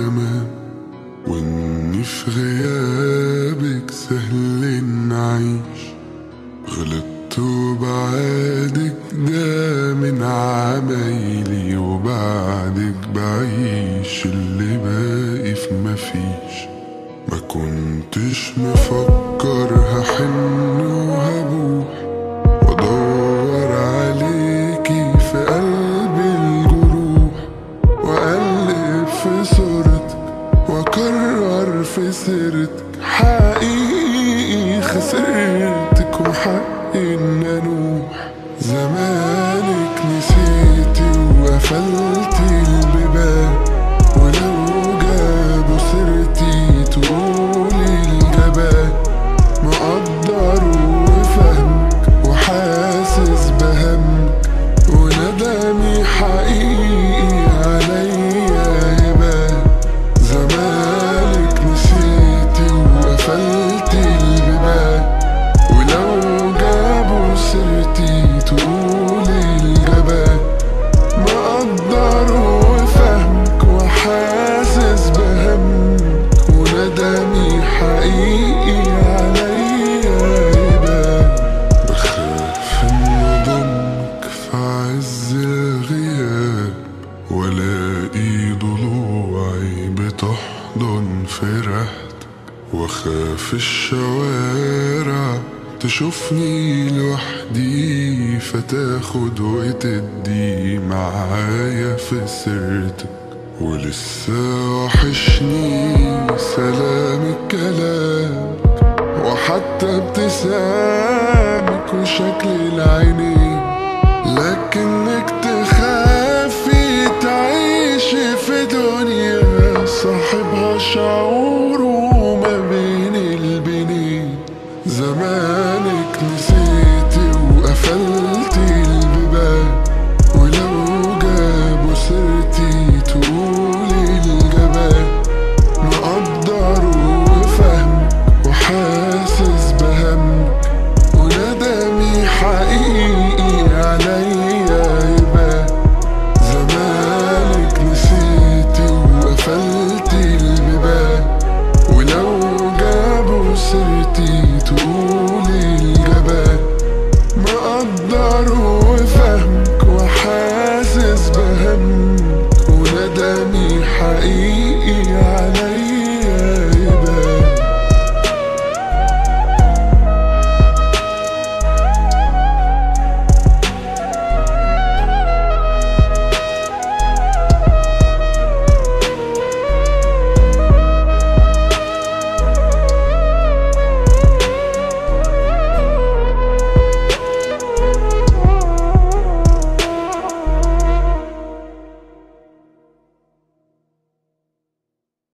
تمام واني في غيابك سهل نعيش غلطت وبعدك ده من عمايلي وبعدك بعيش اللي باقي في مفيش ما كنتش مفكر هحن وهبوح وادور عليكي في قلبي الجروح واقلب في صورتك واكرر في سيرتك حقيقي خسرتك وحقي ان انوح زمانك نسيتي وقفلتي البيبان ولو جابوا سيرتي تقولي الجبان مقدر وفهمك وحاسس بهمك وندمي حقيقي عليا يبان زمانك نسيتي وقفلتي البيبان ولو جابوا سيرتي تقولي الجبان مقدر وفهمك وحاسس بهمك وندمي حقيقي عليا يبان بخاف ان اضمك في عز الغياب والاقي ضلوعي بتحضن في ريحتك واخاف الشوارع تشوفني لوحدي فتاخد وتدي معايا في سيرتك ولسه وحشني سلام الكلام وحتى ابتسامك وشكل العينين لكنك تخافي تعيشي في دنيا صاحبها شعور